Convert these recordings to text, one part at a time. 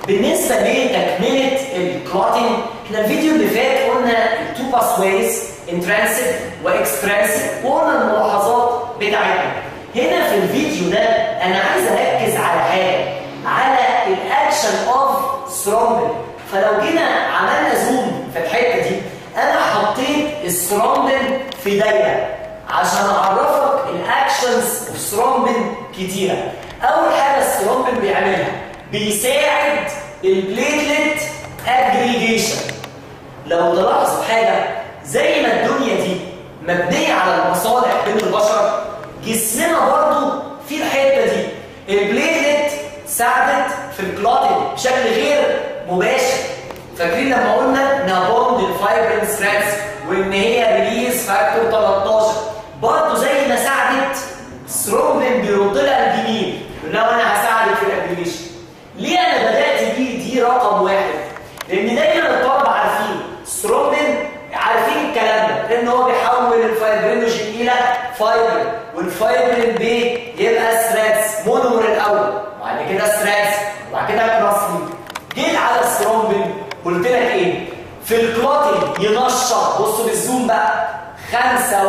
بالنسبه لتكمله الكلوتنج احنا الفيديو اللي فات قلنا التو باسويز انترانسيك واكسترانسيك وقلنا الملاحظات بتاعتنا هنا في الفيديو ده انا عايز اركز على حاجه على الاكشن اوف ثرومبين فلو جينا عملنا زوم في الحته دي انا حطيت الثرومبين في دايره عشان اعرفك الاكشنز اوف ثرومبين كتيره اول حاجه الثرومبين بيعملها بيساعد البليتلت اجريجيشن لو تلاحظوا حاجه زي ما الدنيا دي مبنيه على المصالح بين البشر جسمنا برضو في الحته دي البليتلت ساعدت في الكلوتنج بشكل غير مباشر فاكرين لما قلنا انها بوند الفايبرين ثريدز وان هي ريليز فاكتور 13 برضه زي ما ساعدت ثرومبين بيرد لها الجميل لو انا هساعدك في الابليكيشن ليه انا بدات دي دي رقم واحد لان دايما الطلبه عارفين ثرومبين عارفين الكلام ده لان هو بيحول الفايبرينوجين الى فايبر والفايبرين بي يبقى ثريدز مونومر الاول وبعد كده ثريدز وبعد كده كلاسميد جيت على الثرومبين قلت لك ايه في الكلوتين ينشط بصوا بالزوم بقى 5 و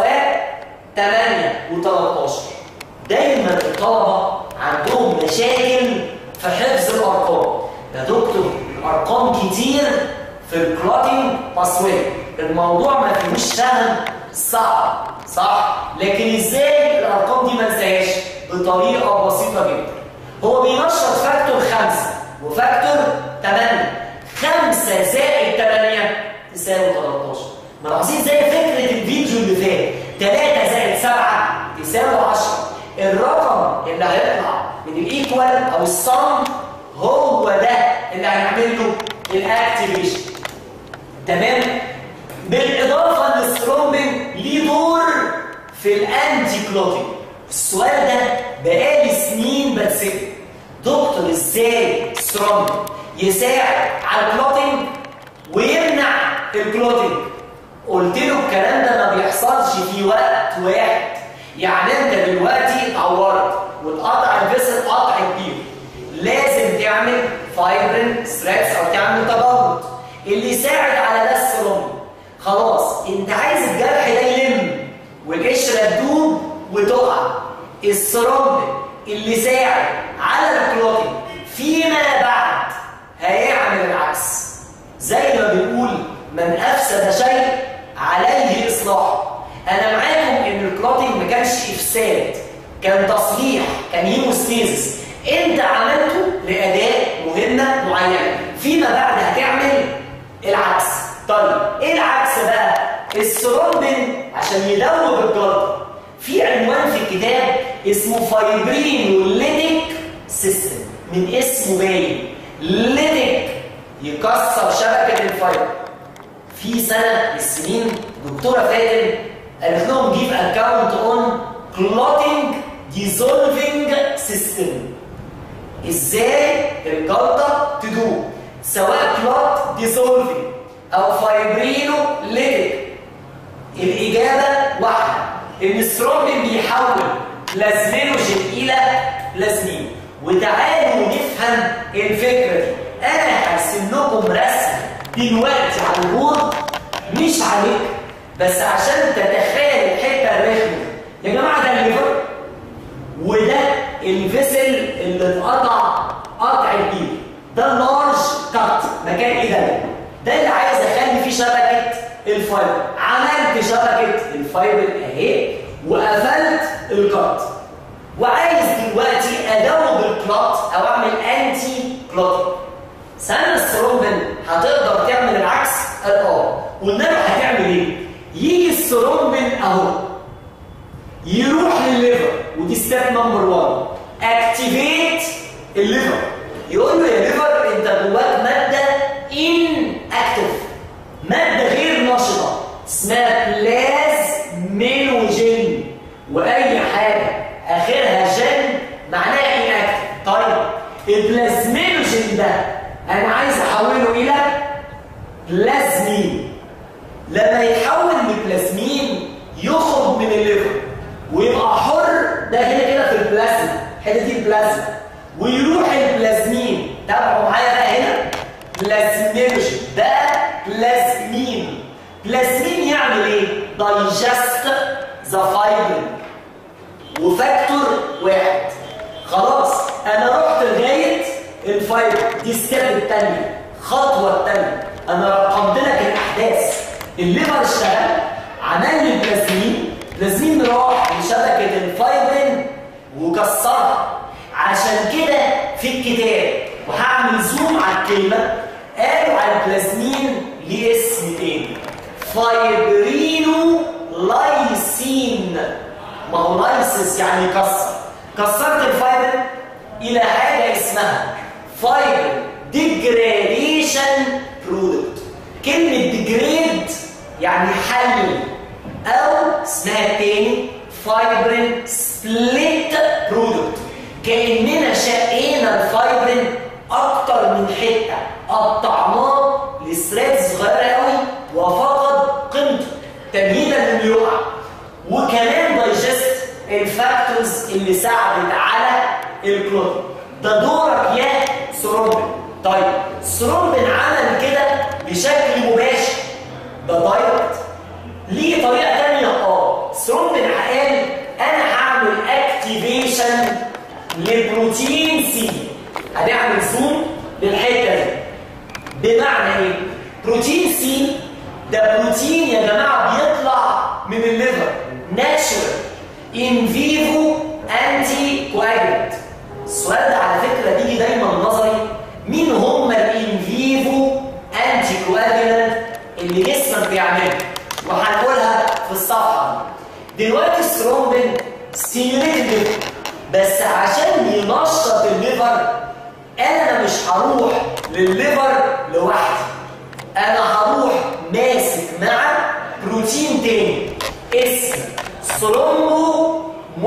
8 و13 دايما الطلبه عندهم مشاكل في حفظ الارقام يا دكتور الارقام كتير في الكلوتين باسوي الموضوع ما فيهوش فهم صعب صح لكن ازاي الارقام دي ما انساهاش بطريقه بسيطه جدا هو بينشط فاكتور 5 وفاكتور 8 5 زائد 8 تساوي 13 ملاحظين زي فكره الفيديو اللي فات 3 زائد 7 تساوي 10 الرقم اللي هيطلع من الايكوال او الصم هو ده اللي هنعمل له الاكتيفيشن تمام بالاضافه ان الثرومبين ليه دور في الانتي كلوتينج السؤال ده بقالي سنين بتسال دكتور ازاي الثرومبين يساعد على الكلوتينج ويمنع الكلوتينج قلت له الكلام ده ما بيحصلش في وقت واحد يعني انت دلوقتي اتعورت واتقطع الفيسل قطع كبير لازم تعمل فايبرين ستريس او تعمل تجرد اللي يساعد على ده الثرومبين خلاص انت عايز الجرح ده يلم والقشره تدوب وتقع الثرومبين اللي ساعد على الكلوتينج فيما بعد هيعمل العكس زي ما بنقول من افسد شيء عليه اصلاحه انا معاكم ان الكلوتينج ما كانش افساد كان تصليح كان هيموستيزس انت عملته لاداء مهمه معينه فيما بعد هتعمل العكس طيب ايه العكس بقى الثرومبين عشان يدوب الجلطه في عنوان في الكتاب اسمه فايبرينوليتيك سيستم من اسمه باين ليتيك يكسر شبكه الفايبر في سنه من السنين دكتوره فاتن قالت لهم جيب اكونت اون كلوتينج ديزولفينج سيستم ازاي الجلطه تدوب سواء كلوت ديزولفينج او فايبرينو ليتيك الاجابه واحده ان الثرومبين بيحول بلازمينوجين الى بلازمين وتعالوا نفهم الفكره دي انا هرسم لكم رسم دلوقتي على البورد مش عليك بس عشان تتخيل الحته الرخمه يا جماعه ده الليفر وده الفيسل اللي اتقطع قطع كبير ده اللارج كات مكان ايه ده ده اللي عايز اخلي فيه شبكه الفايبر عملت شبكه الفايبر اهي وقفلت الكات وعايز دلوقتي ادوب الكلوت او اعمل انتي كلوت سنة الثرومبين هتقدر تعمل العكس قال اه قلنا له هتعمل ايه يجي الثرومبين اهو يروح للليفر ودي ستيب نمبر 1 اكتيفيت الليفر يقول له يا ليفر انت جواك ماده ان اكتف ماده غير نشطه اسمها بلازمينوجين واي حاجه اخرها جن معناها ان اكتف طيب البلازمينوجين ده انا عايز احوله الى بلازمين لما يتحول لبلازمين يخرج من الليفر ويبقى حر ده هنا كده في البلازما الحته دي البلازما ويروح البلازمين تابعوا معايا بقى هنا بلازمينوجين ده بلازمين بلازمين يعمل ايه؟ دايجست ذا فايبرين وفاكتور واحد خلاص انا رحت لغايه الفايبر دي الستيب الثانيه الخطوه الثانيه انا رقمت لك الاحداث الليفر اشتغل عمل لي بلازمين بلازمين راح لشبكه الفايبرين وكسرها عشان كده في الكتاب وهعمل زوم على الكلمه قالوا على البلازمين ليه اسم تاني فايبرينو لايسين ما هو لايسيس يعني كسر كسرت الفايبر الى حاجه اسمها فايبر ديجراديشن برودكت كلمه ديجريد يعني حل او اسمها التاني فايبرين سبليت برودكت كاننا شقينا الفايبرين اكتر من حته قطعناه لسرات صغيره قوي وفقد قيمته تمهيدا للي يقع وكمان دايجست الفاكتورز اللي ساعدت على الكلوتين ده دورك يا سرومبن طيب سرومبن عمل كده بشكل مباشر ده دايركت ليه طريقه ثانيه اه سرومبن قال انا هعمل اكتيفيشن لبروتين سي هنعمل زوم للحته دي بمعنى ايه بروتين سي ده بروتين يا جماعه بيطلع من الليفر ناتشورال ان فيفو انتي كواجلنت السؤال ده على فكره بيجي دايما نظري مين هم الان فيفو انتي كواجلنت اللي جسمك بيعمله وهنقولها في الصفحه دي دلوقتي الثرومبين ستيميوليتد بس عشان ينشط الليفر انا مش هروح للليفر لوحدي انا هروح ماسك مع بروتين تاني اسمه ثرومبو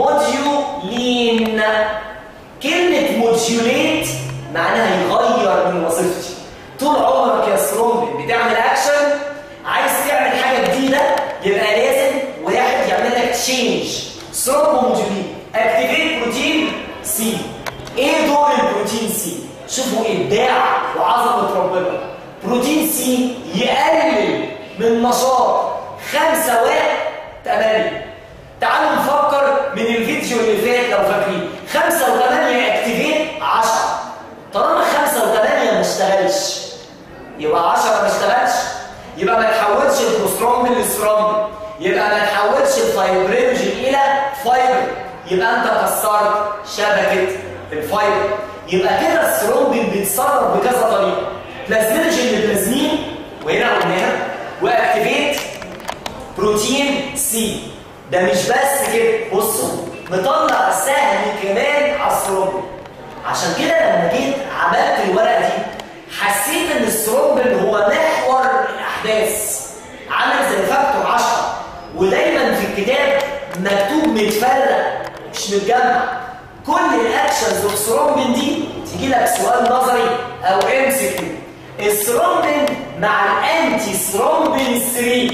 موديولين كلمة موديوليت معناها يغير من وظيفتي طول عمرك يا ثرومبين بتعمل اكشن عايز تعمل حاجة جديدة يبقى لازم واحد يعمل لك تشينج ثرومبو موديولين اكتيفيت بروتين سي ايه دور البروتين سي شوفوا ابداع وعظمه ربنا بروتين سي يقلل من نشاط 5 و 8 تعالوا نفكر من الفيديو اللي فات لو فاكرين 5 و8 اكتيفيت 10 طالما 5 و8 ما اشتغلش يبقى 10 ما اشتغلش يبقى ما تحولش البروسترومبين لسترومبين يبقى ما تحولش الفايبرينجين الى فايبر يبقى انت كسرت شبكه الفايبر يبقى كده الثرومبين بيتصرف بكذا طريقه بلازمينوجين لبلازمين وهنا قلناها واكتيفيت بروتين سي ده مش بس كده بصوا مطلع سهم كمان على الثرومبين عشان كده لما جيت عملت الورقه دي حسيت ان الثرومبين هو محور الاحداث عامل زي فاكتور 10 ودايما في الكتاب مكتوب متفرق مش متجمع كل الاكشنز اوف ثرومبين دي تيجي لك سؤال نظري او ام سي كيو الثرومبين مع الانتي ثرومبين 3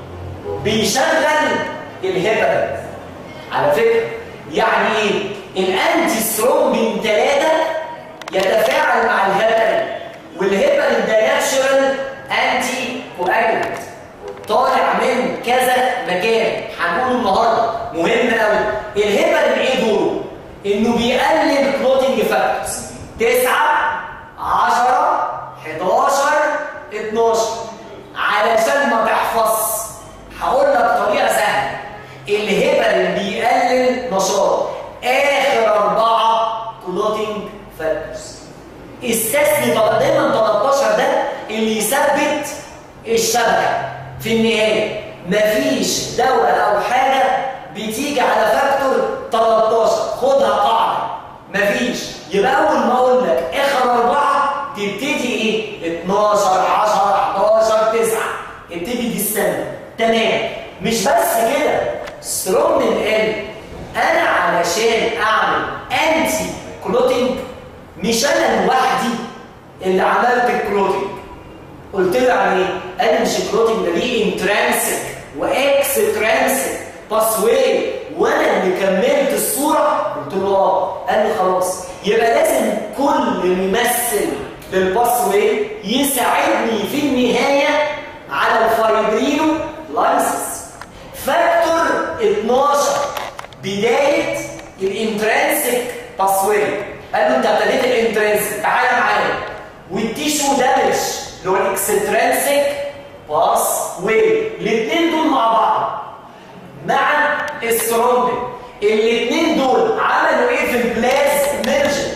بيشغل الهيبرين على فكره يعني ايه الانتي ثرومبين 3 يتفاعل مع الهيبرين والهيبرين ده ناتشورال انتي كواجولانت طالع من كذا مكان هنقوله النهارده مهم قوي الهيبرين ايه دوره انه بيقلل كلوتنج فاكتورز 9 10 11 12 علشان ما تحفظ هقول لك طريقه سهله الهيبرين بيقلل نشاط اخر اربعه كلوتنج فاكتورز استثني دايما 13 ده اللي يثبت الشبكه في النهايه مفيش دواء او حاجه بتيجي على فاكتور 13 خدها قاعده مفيش يبقى اول ما اقول لك اخر اربعه تبتدي ايه 12 10 11 9 ابتدي دي السنه تمام مش بس كده سترومن قال انا علشان اعمل انتي كلوتنج مش انا لوحدي اللي عملت الكلوتنج قلت له يعني ايه؟ قال مش الكلوتنج ده ليه انترانسك واكسترانسك باسواي وانا اللي كملت الصوره قلت له اه قال لي خلاص يبقى لازم كل ممثل للباس واي يساعدني في النهايه على الفايبرينو لايسس فاكتور 12 بدايه الانترنسك باس واي قال له انت ابتديت الانترنسك تعالى معايا والتيشو دامج اللي هو الاكسترنسك باس واي الاثنين دول مع بعض مع الثرومبين الاثنين دول عملوا ايه في البلاز ميرجن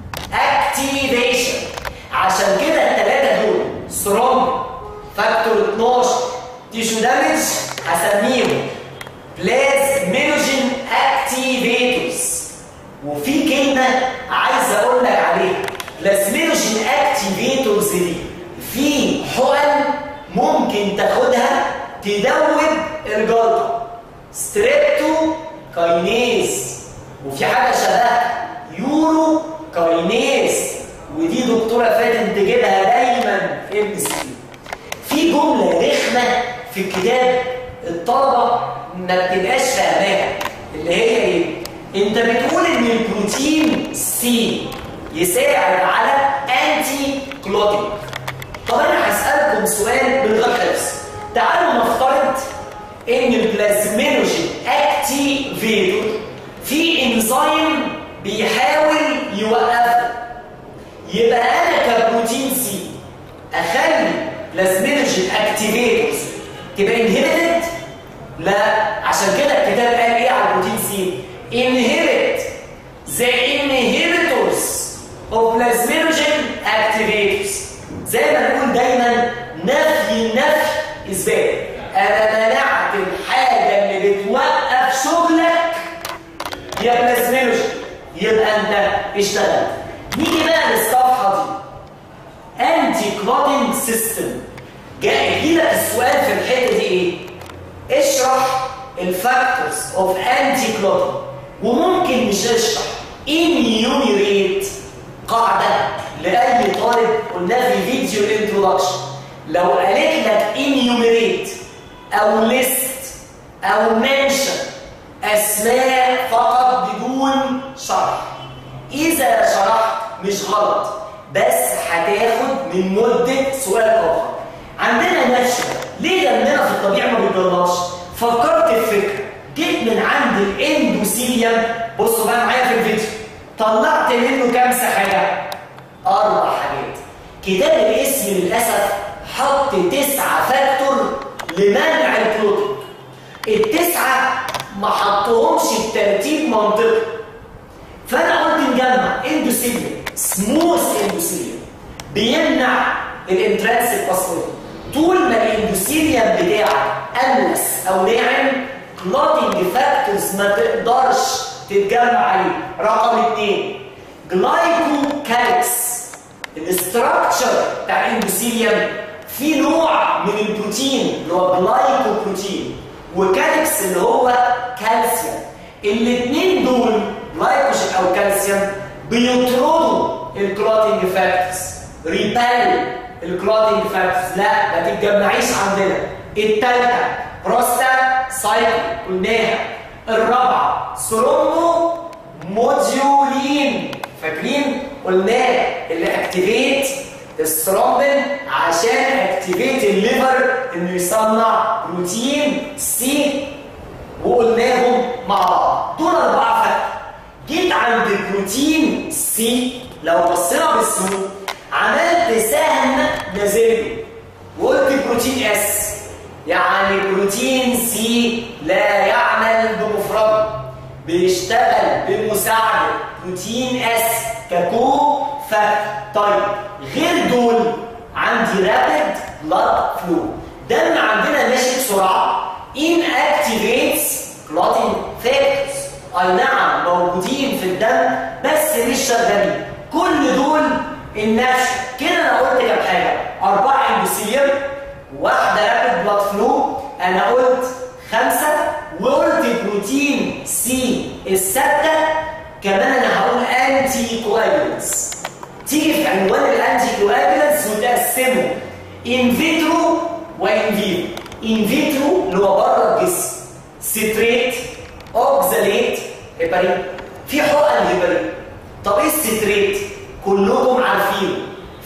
اكتيفيشن عشان كده الثلاثه دول ثرومبين فاكتور 12 تيشو دامج هسميهم بلاز ميرجن اكتيفيتورز وفي كلمه عايز اقول لك عليها بلازمينوجين اكتيفيتورز دي في حقن ممكن تاخدها تدوب الجلطه ستريبتو كاينيز وفي حاجه شبهها يورو كاينيز ودي دكتوره فاتن تجيبها دايما في ام سي في جمله رخمه في الكتاب الطلبه ما بتبقاش فاهماها اللي هي ايه؟ انت بتقول ان البروتين سي يساعد على انتي كلوتينج طب انا هسالكم سؤال من غير حفظ تعالوا نفترض ان البلازمينوجين اكتيفيتور في انزيم بيحاول يوقفه يبقى انا كبروتين سي اخلي بلازمينوجين اكتيفيتورز تبقى انهبيتد لا عشان كده الكتاب قال ايه على البروتين سي inhibit the inhibitors of plasminogen activators زي ما نقول دايما نفي نفي اثبات انا منعت الحاجه اللي بتوقف شغلك يا بلازمينوجين يبقى انت اشتغلت نيجي بقى للصفحه دي انتي كلوتنج سيستم جاي يجيلك السؤال في الحته دي ايه؟ اشرح الفاكتورز اوف انتي كلوتنج وممكن مش اشرح انيوميريت قاعده لاي طالب قلناها في فيديو الانترودكشن لو قالت لك انيوميريت او ليست او منشن اسماء فقط بدون شرح اذا شرحت مش غلط بس هتاخد من مده سؤال اخر عندنا نشر ليه دمنا في الطبيعه ما بيضلناش فكرت في فكره جيت من عند الاندوثيليوم بصوا بقى معايا في الفيديو طلعت منه كام حاجه اربع حاجات كتاب الاسم للاسف حط تسعه فاكتور لمنع البروتين التسعه ما حطهمش بترتيب منطقي فانا قلت نجمع اندوثيليوم سموث اندوثيليوم بيمنع الانترانسيك باسورد طول ما الاندوثيليوم بتاعك املس او ناعم كلوتنج فاكتورز ما تقدرش تتجمع عليه رقم اثنين جلايكو كالكس الاستراكشر بتاع الاندوثيليوم في نوع من البروتين اللي هو جلايكو بروتين وكالكس اللي هو كالسيوم الاثنين دول جلايكوجين او كالسيوم بيطردوا الكلوتنج فاكتورز ريبال الكلوتنج فاكتورز لا ما تتجمعيش عندنا الثالثه بروستا سايكل قلناها الرابعه سرومو موديولين فاكرين قلناه اللي اكتيفيت الثرومبين عشان اكتيفيت الليفر انه يصنع بروتين سي وقلناهم مع بعض دول اربعه فاكتور جيت عند البروتين سي لو بصينا بالسهوله عملت سهم نازل وقلت بروتين اس يعني بروتين سي لا يعمل بمفرده بيشتغل بالمساعده بروتين اس ككو فاكتور طيب غير دول عندي رابد بلاد فلو دم عندنا ماشي بسرعه ان اكتيفيتس كلوتين فاكتورز اي نعم موجودين في الدم بس مش شغالين كل دول النفس كده انا قلت كام حاجه اربعه اندوثيليوم واحده رابد بلاد فلو انا قلت خمسه وقلت بروتين سي السته كمان انا هقول انتي كواجولانس تيجي في عنوان الانتي كواجولانس وتقسمه ان فيترو وان فيفو ان فيترو اللي هو بره الجسم ستريت اوكزاليت هيبارين في حقن هيبارين طب ايه الستريت كلكم عارفينه في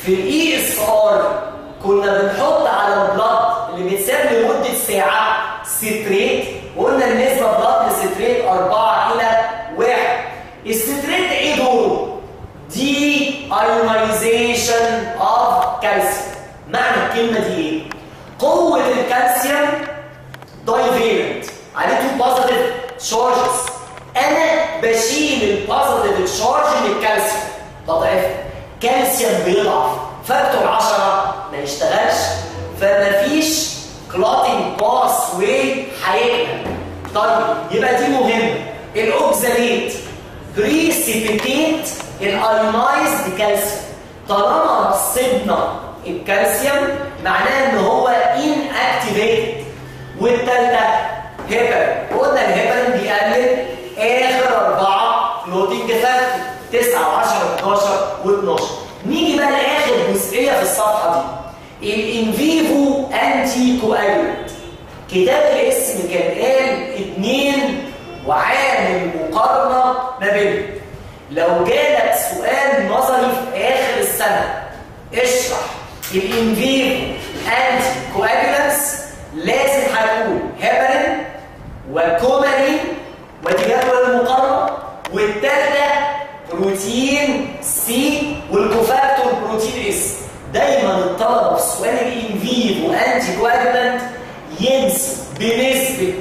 في الاي اس ار كنا بنحط على البلاد اللي بيتساب لمده ساعه ستريت وقلنا النسبه بلاد لستريت 4 الى 1 الستريت ايه دوره؟ دي ايونايزيشن اوف كالسيوم معنى الكلمه دي ايه؟ قوه الكالسيوم دايفيرنت عليه تو بوزيتيف تشارجز انا بشيل البوزيتيف تشارج من الكالسيوم بضعف كالسيوم بيضعف فاكتور 10 ما يشتغلش فمفيش كلوتنج باس واي هيكمل طيب يبقى دي مهمه الاوكزاليت بريسيبيتيت الايونايزد كالسيوم طالما رصدنا الكالسيوم معناه ان هو ان اكتيفيتد والثالثه هيبرين قلنا الهيبرين بيقلل اخر اربعه فلوتنج فاكتور 9 و10 و11 و12 نيجي بقى لاخر جزئيه في الصفحه دي الانفيفو انتي كواجولانت كتاب الاسم كان قال اتنين وعامل مقارنه ما بينهم لو جالك سؤال نظري في اخر السنه اشرح الانفيفو انتي كواجولانس لازم هتقول هيبرين وكومارين ودي جدول المقارنه والثالثه بروتين سي والكوفاكتور بروتين اس دايما الطلبه في سؤال الانفيفو انتي كواجولانت ينسوا بنسبه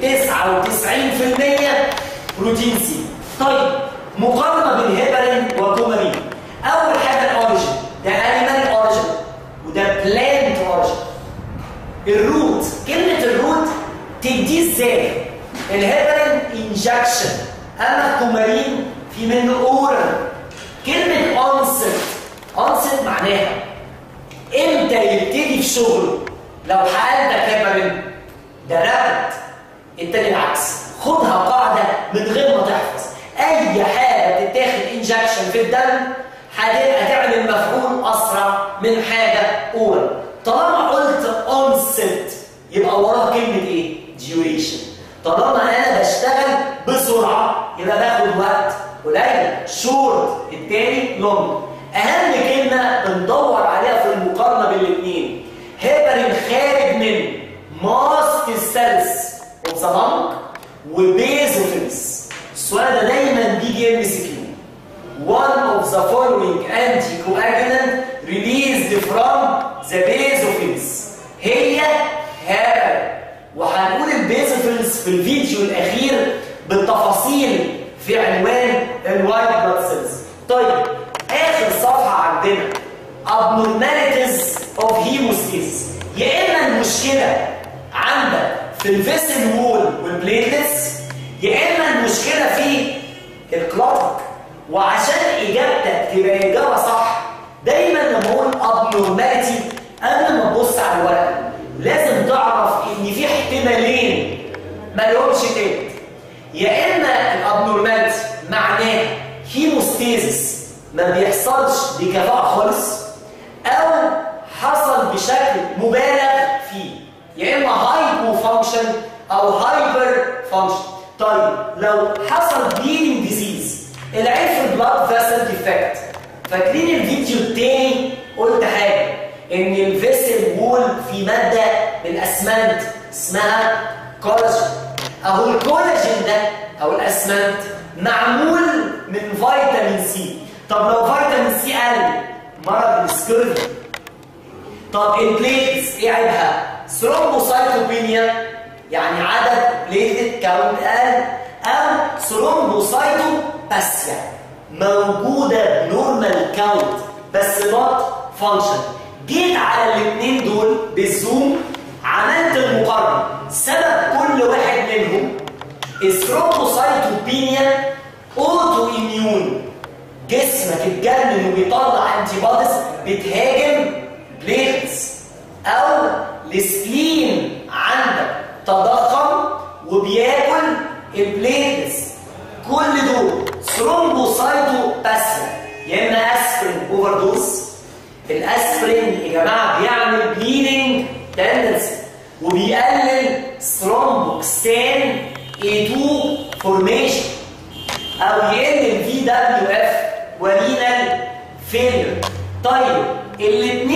99% بروتين سي طيب مقارنه بين هيبرين وكومارين اول حاجه الاوريجن ده انيمال اوريجن وده بلانت اوريجن الروت كلمه الروت تديه ازاي الهيبرين انجكشن اما الكومارين في منه اورال كلمه اونست اونست معناها امتى يبتدي في شغله لو حقلتك هيبرين ده رابط التاني العكس خدها قاعده من غير ما تحفظ اي حاجه بتتاخد انجكشن في الدم هتبقى تعمل مفعول اسرع من حاجه اورال طالما قلت اونست يبقى وراها كلمه ايه ديوريشن طالما انا بشتغل بسرعه يبقى باخد وقت قليل شورت التاني لونج اهم كلمه بندور عليها في المقارنه بين الاثنين هيبرين خارج من ماست سيلز اوف ذا لانج وبيزوفيلز السؤال ده دايما بيجي ام سي كيو one of the following anticoagulant released from the basophils هي هيبرين وهنقول البيزوفيلز في الفيديو الاخير بالتفاصيل في عنوان الوايت بلاد سيلز طيب اخر صفحه عندنا abnormalities of hemostasis يا اما المشكله عندك في الفيسل وول والبليتلتس يا اما المشكله في الكلوتك وعشان اجابتك تبقى اجابه صح دايما لما اقول abnormality قبل ما تبص على الورقه لازم تعرف ان في احتمالين ما لهمش تالت يا اما الابنورماليتي معناه هيموستيزس ما بيحصلش بكفاءه خالص او حصل بشكل مبالغ فيه يا اما هايبو فانكشن او هايبر فانكشن طيب لو حصل بليدنج ديزيز العين في البلاد فيسل ديفكت فاكرين الفيديو التاني قلت حاجه ان الفيسل وول في ماده من الاسمنت اسمها كولاجين اهو الكولاجين ده او الاسمنت معمول من فيتامين سي طب لو فيتامين سي قل مرض السكيرفي طب البليتس ايه عيبها ثرومبوسايتوبينيا يعني عدد بليتد كاونت قل او ثرومبوسايتوباسيا موجوده نورمال كاونت بس نوت فانكشن جيت على الاثنين دول بالزوم عملت المقارنه سبب كل واحد منهم الثرومبوسايتوبينيا اوتو اميون جسمك اتجنن وبيطلع انتي بوديز بتهاجم بليتس او السبلين عندك تضخم وبياكل البليتس كل دول ثرومبوسايتوباسيا يا اما اسبرين اوفر دوز الاسبرين يا جماعه بيعمل بليدنج تندنسي وبيقلل ثرومبوكسان A2 فورميشن او يقل الفي دبليو اف ورينال فيلر طيب الاثنين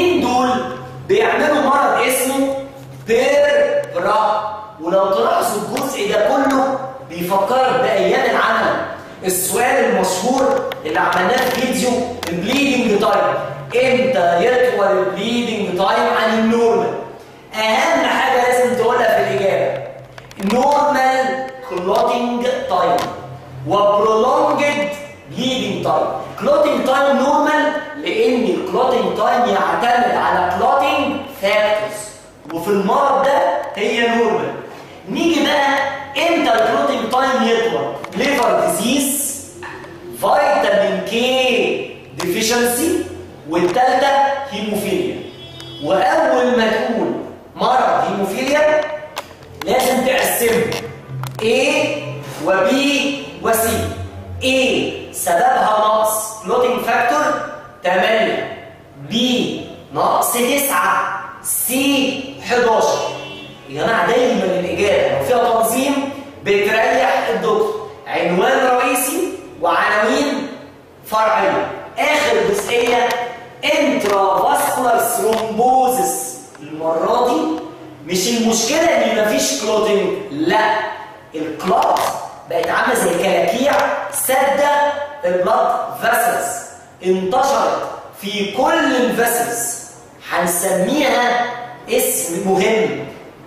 تلاحظوا الجزء ده كله بيفكرك بايام العمل السؤال المشهور اللي عملناه في فيديو البليدنج تايم امتى يطول البليدنج تايم عن النورمال اهم حاجه لازم تقولها في الاجابه نورمال كلوتنج تايم وبرولونجد بليدنج تايم كلوتنج تايم نورمال لان الكلوتنج تايم يعتمد على كلوتنج فاكتورز وفي المرض ده هي نورمال نيجي بقى امتى الكلوتنج تايم يطول ليفر ديزيز فيتامين كي ديفيشنسي والثالثه هيموفيليا واول ما تقول مرض هيموفيليا لازم تقسمه A و B و C A سببها نقص كلوتنج فاكتور 8 B نقص 9 C 11 يا جماعه دايما الاجابه لو فيها تنظيم بتريح الدكتور عنوان رئيسي وعناوين فرعيه اخر جزئيه انترافاسكولار ثرومبوزس المره دي مش المشكله ان مفيش كلوتنج لا الكلوت بقت عامله زي كلاكيع سادة البلاد فيسلز انتشرت في كل الفيسلز هنسميها اسم مهم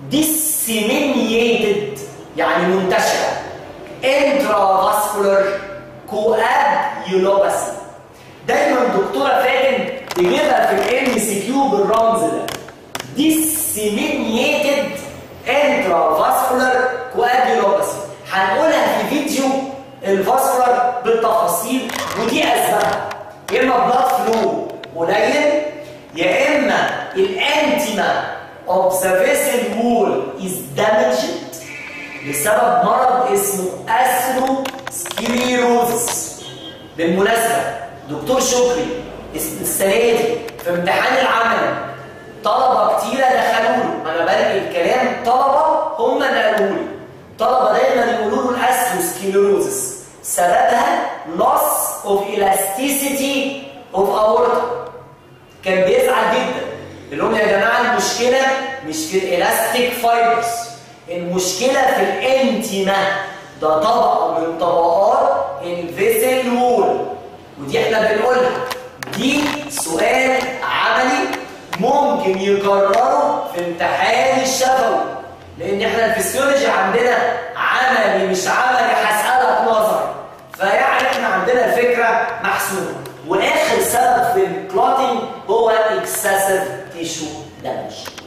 disseminated يعني منتشرة intravascular coagulopathy دايما دكتورة فاتن تجيبها في الام سي كيو بالرمز ده disseminated intravascular coagulopathy هنقولها في فيديو الفاسكولار بالتفاصيل ودي اسبابها يا اما بلاد فلو قليل يا اما الانتيما of the vessel wall is damaged بسبب مرض اسمه اثيروسكليروزس بالمناسبه دكتور شكري السنه دي في امتحان العمل طلبه كتيره دخلوا له انا بلاقي الكلام طلبه هم اللي قالوا لي طلبه دايما يقولوا له الاثيروسكليروزس سببها loss of elasticity of aorta كان بيزعل جدا يقول لهم يا جماعه المشكله مش في الالاستيك فايبرز المشكله في الانتيما ده طبقه من طبقات الفيسل وول ودي احنا بنقولها دي سؤال عملي ممكن يكرره في امتحان الشفوي لان احنا الفسيولوجي عندنا عملي مش عملي هسالك نظر فيعني احنا عندنا الفكره محسومه واخر سبب في الكلوتنج هو اكسسيف تيشو دامج